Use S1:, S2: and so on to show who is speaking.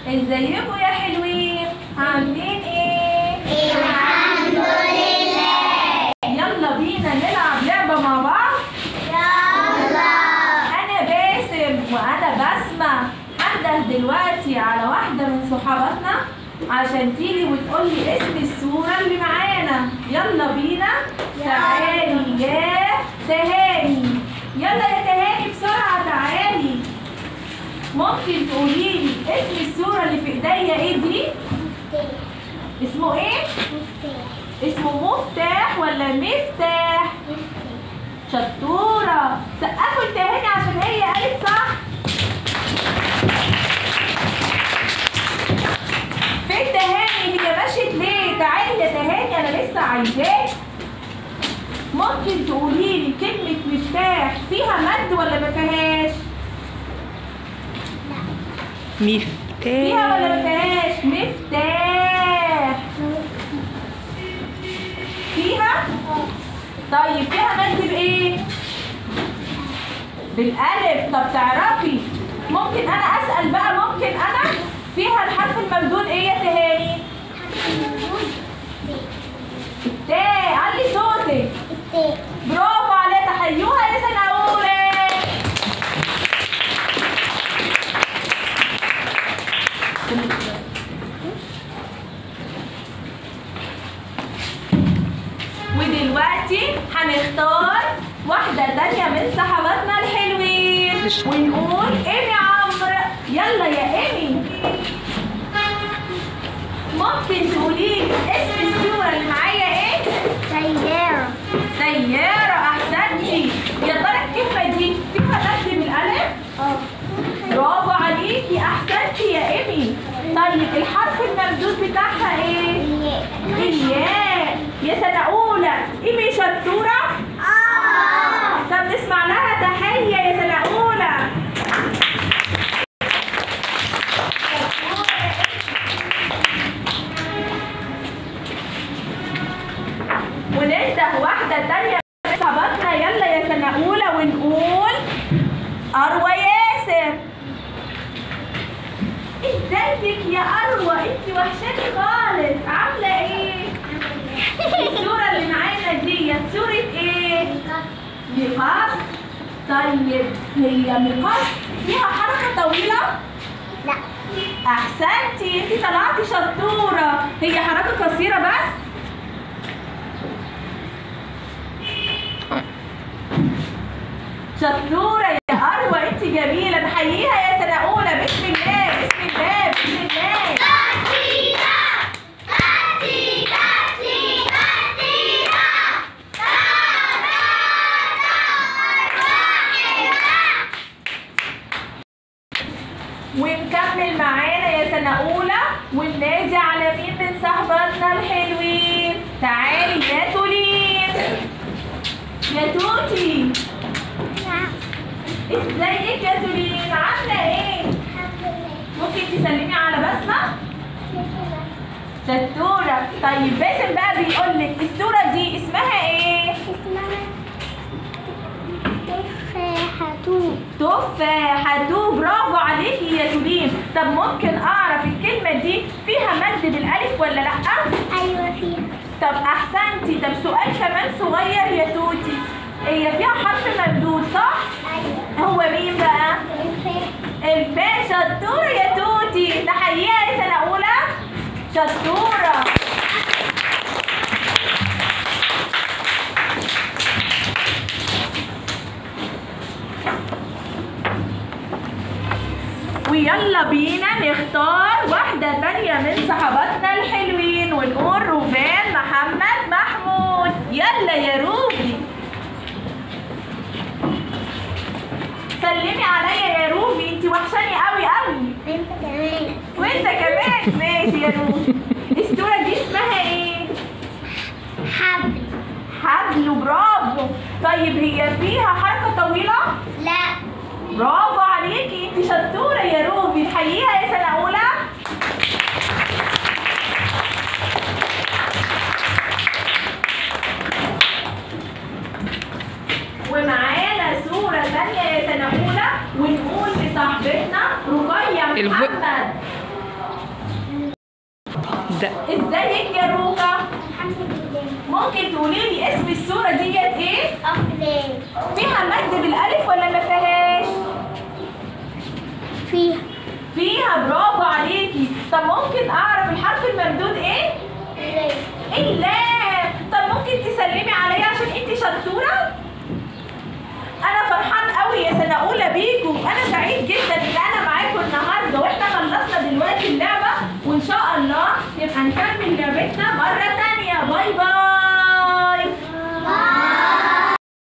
S1: ازيكم يا حلوين عاملين ايه
S2: الحمد لله
S1: يلا بينا نلعب لعبة مع بعض
S2: يلا
S1: انا باسم وانا بسمة هنده دلوقتي على واحدة من صحاباتنا عشان تيجي وتقول لي اسم السورة اللي معانا يلا بينا تعالي يا تهاني يلا يا تهاني بسرعة تعالي ممكن تقولي لي اسم السورة اللي في ايديا ايه دي اسمه ايه اسمه مفتاح ولا مفتاح شطورة سقفوا لتهاني عشان هي قالت صح فين تهاني هي مشيت ليه تعالي يا تهاني انا لسه عايزاك ممكن تقولي لي كلمة مفتاح فيها مد ولا ما فيهاش؟ فيها ولا ما فيهاش؟ مفتاح فيها؟ طيب فيها مد بايه؟ بالالف طب تعرفي ممكن انا اسال بقى ممكن انا فيها الحرف الممدود ايه يا تهاني؟ التاء علي صوتك برافو عليها تحيوها يا سنة أولى ودلوقتي هنختار واحدة تانية من صحباتنا الحلوين ونقول إيمي عمرو يلا يا إيمي ممكن تقولي لي اسم السورة اللي معايا إيه؟
S2: سيارة
S1: سيارة أحسنتي يا ترى الكلمة دي فيها مد بالألف؟ برافو عليكي أحسنتي يا إيمي طيب الحرف الممدود بتاعها إيه؟ الياء يا سنة أولى إيمي شطورة؟ طب نسمع لها تحية يا سنة أولى وننده واحدة تانية من صحباتنا يلا يا سنة أولى ونقول أروى ياسر ازيك يا أروى انت وحشاني خالص عاملة ايه؟ الصورة اللي معانا دي صورة ايه؟ مقص طيب هي مقص فيها حركة طويلة؟
S2: لا
S1: أحسنتي انت طلعتي شطورة هي حركة قصيرة بس؟ شطورة يا أروى انت جميلة نحييها يا سنة أولى بسم الله بسم الله بسم الله ونكمل معانا يا سنة أولى وننادي على مين من صحباتنا الحلوين تعالي يا تولين يا توتي ازيك يا تولين عاملة ايه؟ ممكن تسلمي على بسمة؟ شطورة طيب باسم بقى بيقول لك الصورة دي اسمها ايه؟ تفاحة برافو عليكي يا تولين طب ممكن اعرف الكلمة دي فيها مد بالالف ولا لا؟
S2: ايوه فيها
S1: طب احسنتي طب سؤال كمان صغير يا توتي هي فيها حرف ممدود صح؟
S2: ايوه
S1: هو مين بقى؟ الفاء شطورة يا توتي نحييها يا سنة أولى شطورة ويلا بينا نختار واحدة تانية من صحباتنا الحلوين ونقول روفان محمد محمود يلا يا روبي سلمي عليا يا روبي انت وحشاني قوي قوي
S2: انت كمان
S1: وانت كمان ماشي يا روبي الصورة دي اسمها ايه؟
S2: حبل
S1: حبل برافو طيب هي فيها حركة طويلة؟
S2: لا
S1: برافو عليكي انت شطورة يا روبي نحييها يا سنة أولى ومعانا صورة تانية يا سنة أولى ونقول لصاحبتنا رقية
S3: الف-
S1: محمد
S3: نبدأ
S1: ازيك يا روكا
S2: الحمد لله
S1: ممكن تقولي لي اسم السورة ديت ايه
S2: أقلام